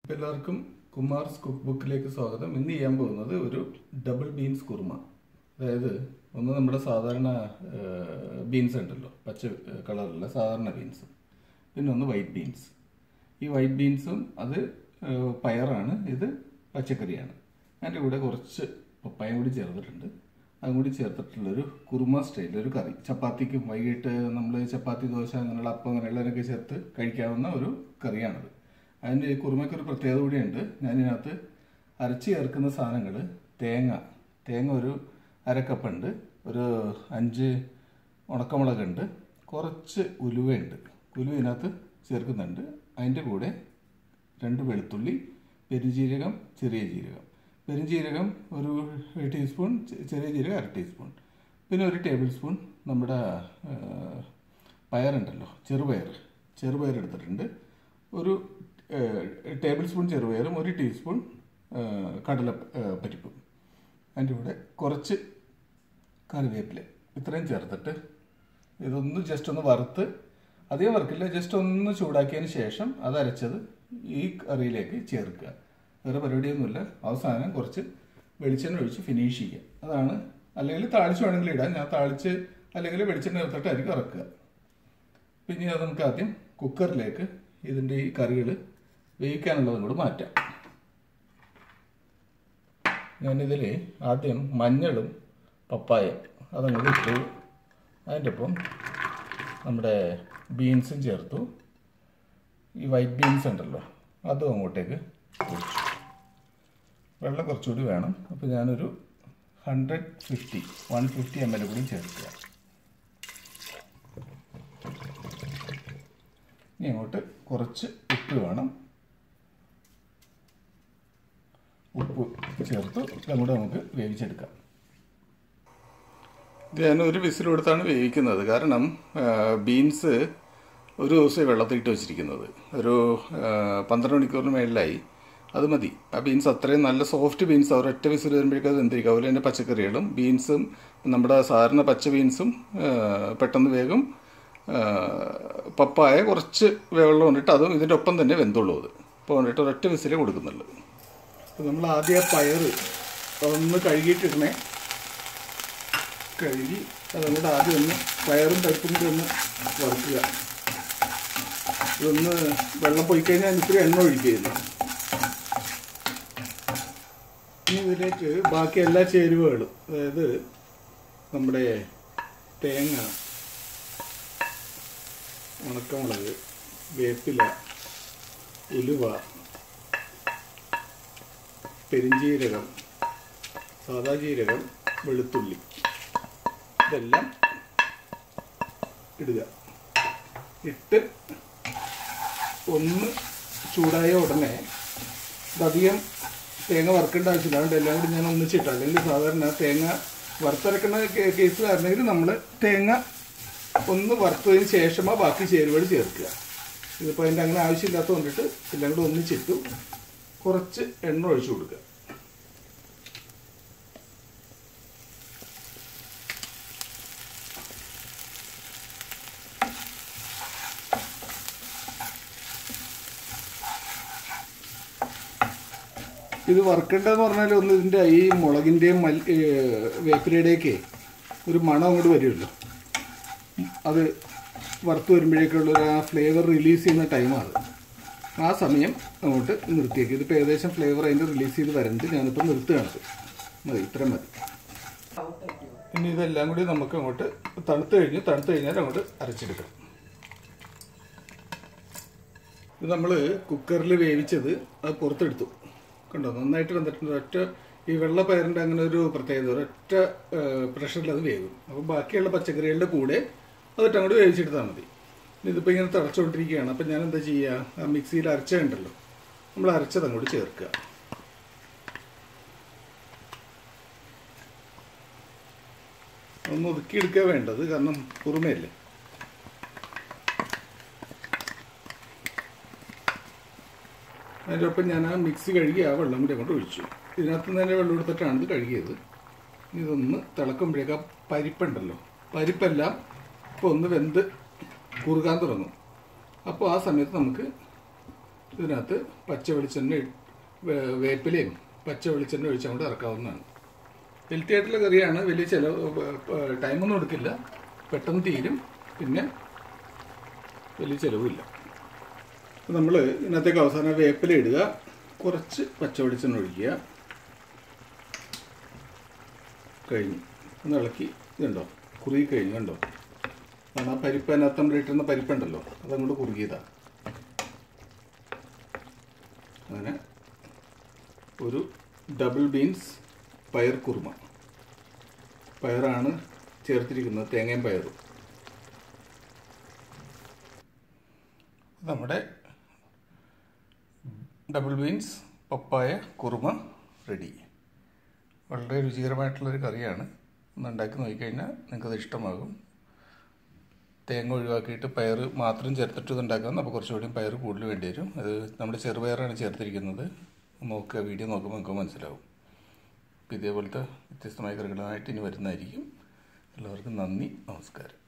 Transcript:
എല്ലാവർക്കും കുമാർസ് കുക്ക് ബുക്കിലേക്ക് സ്വാഗതം ഇന്ന് ചെയ്യാൻ പോകുന്നത് ഒരു ഡബിൾ ബീൻസ് കുറുമ അതായത് ഒന്ന് നമ്മുടെ സാധാരണ ബീൻസ് ഉണ്ടല്ലോ പച്ച കളറുള്ള സാധാരണ ബീൻസ് പിന്നെ ഒന്ന് വൈറ്റ് ബീൻസ് ഈ വൈറ്റ് ബീൻസും അത് ഏഹ്, പയറാണ് ഇത് പച്ചക്കറിയാണ് അതിൻ്റെ കൂടെ കുറച്ച് പപ്പായം കൂടി ചേർത്തിട്ടുണ്ട് അതും കൂടി ചേർത്തിട്ടുള്ളൊരു കുറുമ സ്റ്റൈൽ ഒരു കറി ചപ്പാത്തിക്കും വൈകിട്ട് നമ്മൾ ചപ്പാത്തി ദോശ അങ്ങനെയുള്ള അപ്പം അങ്ങനെയുള്ളതിനൊക്കെ ചേർത്ത് കഴിക്കാവുന്ന ഒരു കറിയാണത് അതിൻ്റെ ഈ കുറുമയ്ക്ക് ഒരു പ്രത്യേകത കൂടിയുണ്ട് ഞാനിതിനകത്ത് അരച്ച് ചേർക്കുന്ന സാധനങ്ങൾ തേങ്ങ തേങ്ങ ഒരു അരക്കപ്പുണ്ട് ഒരു അഞ്ച് ഉണക്കമുളകുണ്ട് കുറച്ച് ഉലുവയുണ്ട് ഉലുവ ഇതിനകത്ത് ചേർക്കുന്നുണ്ട് അതിൻ്റെ കൂടെ രണ്ട് വെളുത്തുള്ളി പെരുംജീരകം ചെറിയ ജീരകം പെരുംജീരകം ഒരു ടീസ്പൂൺ ചെ- ചെറിയ ജീരകം അര ടീസ്പൂൺ പിന്നെ ഒരു ടേബിൾ സ്പൂൺ നമ്മുടെ ആ, പയറുണ്ടല്ലോ ചെറുപയർ ചെറുപയർ എടുത്തിട്ടുണ്ട് ഒരു ആ, ടേബിൾ സ്പൂൺ ചെറുപയറും ഒരു ടീസ്പൂൺ ആ, കടല ആ, പരിപ്പും അതിൻ്റെ കൂടെ കുറച്ച് കറിവേപ്പില ഇത്രയും ചേർത്തിട്ട് ഇതൊന്ന് ജസ്റ്റ് ഒന്ന് വറുത്ത് അധികം വറുക്കില്ല ജസ്റ്റ് ഒന്ന് ചൂടാക്കിയതിന് ശേഷം അത് അരച്ചത് ഈ കറിയിലേക്ക് ചേർക്കുക വേറെ പരിപാടിയൊന്നുമില്ല അവസാനം കുറച്ച് വെളിച്ചെണ്ണ ഒഴിച്ച് ഫിനിഷ് ചെയ്യുക അതാണ് അല്ലെങ്കിൽ താളിച്ച് വേണമെങ്കിൽ ഇടാം ഞാൻ താളിച്ച് അല്ലെങ്കിൽ വെളിച്ചെണ്ണ ചേർത്തിട്ടായിരിക്കും ഇറക്കുക പിന്നെ അത് നമുക്ക് ആദ്യം കുക്കറിലേക്ക് ഇതിൻ്റെ ഈ കറികൾ വേവിക്കാനുള്ളതും കൂടെ മാറ്റാം ഞാനിതിൽ ആദ്യം മഞ്ഞളും പപ്പായം അതങ്ങോട്ട് ഇട്ടു അതിൻ്റെ ഒപ്പം നമ്മുടെ ബീൻസും ചേർത്തു ഈ വൈറ്റ് ബീൻസ് ഉണ്ടല്ലോ അതും അങ്ങോട്ടേക്ക് ഒഴിച്ചു വെള്ളം കുറച്ചുകൂടി വേണം അപ്പോൾ ഞാനൊരു hundred fifty one fifty M L കൂടി ചേർക്കുക ഇനി അങ്ങോട്ട് കുറച്ച് ഉപ്പ് വേണം ഉപ്പ് ചേർത്ത് ഇതെല്ലാം കൂടെ നമുക്ക് വേവിച്ചെടുക്കാം ഇത് ഞാൻ ഒരു വിസിൽ കൊടുത്താണ് വേവിക്കുന്നത് കാരണം ആ, ബീൻസ് ഒരു ദിവസം വെള്ളത്തിലിട്ട് വെച്ചിരിക്കുന്നത് ഒരു ആ, പന്ത്രണ്ട് മണിക്കൂറിന് മേളിലായി അത് മതി ആ ബീൻസ് അത്രയും നല്ല സോഫ്റ്റ് ബീൻസ് ഒരൊറ്റ വിസിൽ വരുമ്പോഴേക്കും അത് എന്തിരിക്കും അതുപോലെ തന്നെ പച്ചക്കറികളും ബീൻസും നമ്മുടെ സാധാരണ പച്ച ബീൻസും ആ, പെട്ടെന്ന് വേഗം ആ, പപ്പായ കുറച്ച് വെള്ളം കൊണ്ടിട്ട് അതും ഇതിൻ്റെ ഒപ്പം തന്നെ വെന്തുള്ളൂ അത് അപ്പോൾ കൊണ്ടിട്ട് ഒരൊറ്റ വിസിലേ കൊടുക്കുന്നുള്ളൂ അപ്പോൾ നമ്മൾ ആദ്യം ആ പയർ ഒന്ന് കഴുകിയിട്ടിടണേ കഴുകി അതുകൊണ്ട് ആദ്യം ഒന്ന് പയറും പരിപ്പും കൂടി ഒന്ന് വറുക്കുക ഇതൊന്ന് വെള്ളം പോയി കഴിഞ്ഞാൽ ഇത്തിരി എണ്ണ ഒഴിക്കുകയില്ല ഇനി ഇതിലേക്ക് ബാക്കി എല്ലാ ചേരുവകളും അതായത് നമ്മുടെ തേങ്ങ ഉണക്കമുളക് വേപ്പില ഉലുവ പെരിഞ്ജീരകം സാദാ ജീരകം വെളുത്തുള്ളി ഇതെല്ലാം ഇടുക ഇട്ട് ഒന്ന് ചൂടായ ഉടനെ ഇതധികം തേങ്ങ വറുക്കേണ്ട ആവശ്യമില്ല അതുകൊണ്ട് എല്ലാം കൂടി ഞാൻ ഒന്നിച്ചിട്ട് അല്ലെങ്കിൽ സാധാരണ തേങ്ങ വറുത്തരക്കുന്ന കേ- കേസിലായിരുന്നെങ്കിൽ നമ്മൾ തേങ്ങ ഒന്ന് വറുത്തതിന് ശേഷമാണ് ബാക്കി ചേരുവകൾ ചേർക്കുക ഇതിപ്പോൾ അതിൻ്റെ അങ്ങനെ ആവശ്യമില്ലാത്തത് കൊണ്ടിട്ട് എല്ലാം കൂടി ഒന്നിച്ചിട്ടു കുറച്ച് എണ്ണ ഒഴിച്ചു കൊടുക്കുക ഇത് വറുക്കേണ്ടതെന്ന് പറഞ്ഞാൽ ഒന്ന് ഇതിൻ്റെ ഈ മുളകിൻ്റെയും മൽ വേപ്പിലയുടെയൊക്കെ ഒരു മണം അങ്ങോട്ട് വരുമല്ലോ അത് വറുത്ത് വരുമ്പോഴേക്കുള്ള ഒരു ആ ഫ്ലേവർ റിലീസ് ചെയ്യുന്ന ടൈമാണ് ആ സമയം അങ്ങോട്ട് നിർത്തിയേക്ക് ഇതിപ്പോൾ ഏകദേശം ഫ്ലേവർ അതിൻ്റെ റിലീസ് ചെയ്ത് വരുന്നുണ്ട് ഞാനിപ്പോൾ നിർത്തുകയാണത് മതി ഇത്രയും മതി ഇനി ഇതെല്ലാം കൂടി നമുക്ക് അങ്ങോട്ട് തണുത്ത് കഴിഞ്ഞ് തണുത്ത് കഴിഞ്ഞാൽ അങ്ങോട്ട് അരച്ചെടുക്കാം ഇത് നമ്മൾ കുക്കറിൽ വേവിച്ചത് അത് പുറത്തെടുത്തു കണ്ടോ നന്നായിട്ട് വന്നിട്ടുണ്ട് ഒറ്റ ഈ വെള്ളപ്പയറിൻ്റെ അങ്ങനെ ഒരു പ്രത്യേകത ഒരൊറ്റ പ്രഷറിൽ അത് വേകും അപ്പം ബാക്കിയുള്ള പച്ചക്കറികളുടെ കൂടെ അതിട്ട് അങ്ങോട്ട് വേവിച്ചെടുത്താൽ മതി ഇനി ഇതിപ്പോൾ ഇങ്ങനെ തിളച്ചുകൊണ്ടിരിക്കുകയാണ് അപ്പം ഞാൻ എന്താ ചെയ്യുക ആ മിക്സിയിൽ അരച്ചുണ്ടല്ലോ നമ്മൾ അരച്ചത് അങ്ങോട്ട് ചേർക്കുക ഒന്ന് ഒതുക്കിയെടുക്കുക വേണ്ടത് കാരണം കുറുമയല്ലേ അതിൻ്റെ ഒപ്പം ഞാൻ ആ മിക്സി കഴുകി ആ വെള്ളം കൂടി അങ്ങോട്ട് ഒഴിച്ചു ഇതിനകത്ത് നിന്ന് തന്നെ വെള്ളം എടുത്തിട്ടാണ് ഇത് കഴുകിയത് ഇതൊന്ന് തിളക്കുമ്പോഴേക്ക് ആ പരിപ്പുണ്ടല്ലോ പരിപ്പെല്ലാം ഇപ്പോൾ ഒന്ന് വെന്ത് കുറുകാൻ തുടങ്ങും അപ്പോൾ ആ സമയത്ത് നമുക്ക് ഇതിനകത്ത് പച്ച വെളിച്ചെണ്ണ ഇ- വേ- വേപ്പിലയും പച്ച വെളിച്ചെണ്ണ ഒഴിച്ചാൽ കൊണ്ട് ഇറക്കാവുന്നതാണ് ഹെൽത്തി ആയിട്ടുള്ള കറിയാണ് വലിയ ചിലവ് ടൈമൊന്നും എടുക്കില്ല പെട്ടെന്ന് തീരും പിന്നെ വലിയ ചിലവുമില്ല നമ്മൾ ഇതിനകത്തേക്ക് അവസാനം വേപ്പില ഇടുക കുറച്ച് പച്ച വെളിച്ചെണ്ണ ഒഴിക്കുക കഴിഞ്ഞു ഒന്ന് ഇളക്കി ഇതുണ്ടോ കുറുകി കഴിഞ്ഞു കണ്ടോ കാരണം ആ പരിപ്പ് അതിനകത്ത് നമ്മൾ ഇട്ടിരുന്ന പരിപ്പുണ്ടല്ലോ അതങ്ങോട്ട് കുറുകിയതാണ് അങ്ങനെ ഒരു ഡബിൾ ബീൻസ് പയർ കുറുമ പയറാണ് ചേർത്തിരിക്കുന്നത് തേങ്ങയും പയറും നമ്മുടെ ഡബിൾ ബീൻസ് പപ്പായ കുറുമ റെഡി വളരെ രുചികരമായിട്ടുള്ളൊരു കറിയാണ് ഒന്ന് ഉണ്ടാക്കി നോക്കിക്കഴിഞ്ഞാൽ നിങ്ങൾക്കത് ഇഷ്ടമാകും തേങ്ങ ഒഴിവാക്കിയിട്ട് പയർ മാത്രം ചേർത്തിട്ട് ഇത് ഉണ്ടാക്കാം അപ്പോൾ കുറച്ചുകൂടി പയർ കൂടുതൽ വേണ്ടി വരും അത് നമ്മുടെ ചെറുപയറാണ് ചേർത്തിരിക്കുന്നത് നോക്കുക വീഡിയോ നോക്കുമ്പോൾ നിങ്ങൾക്ക് മനസ്സിലാവും അപ്പോൾ ഇതേപോലത്തെ വ്യത്യസ്തമായ കറികളുമായിട്ട് ഇനി വരുന്നതായിരിക്കും എല്ലാവർക്കും നന്ദി നമസ്കാരം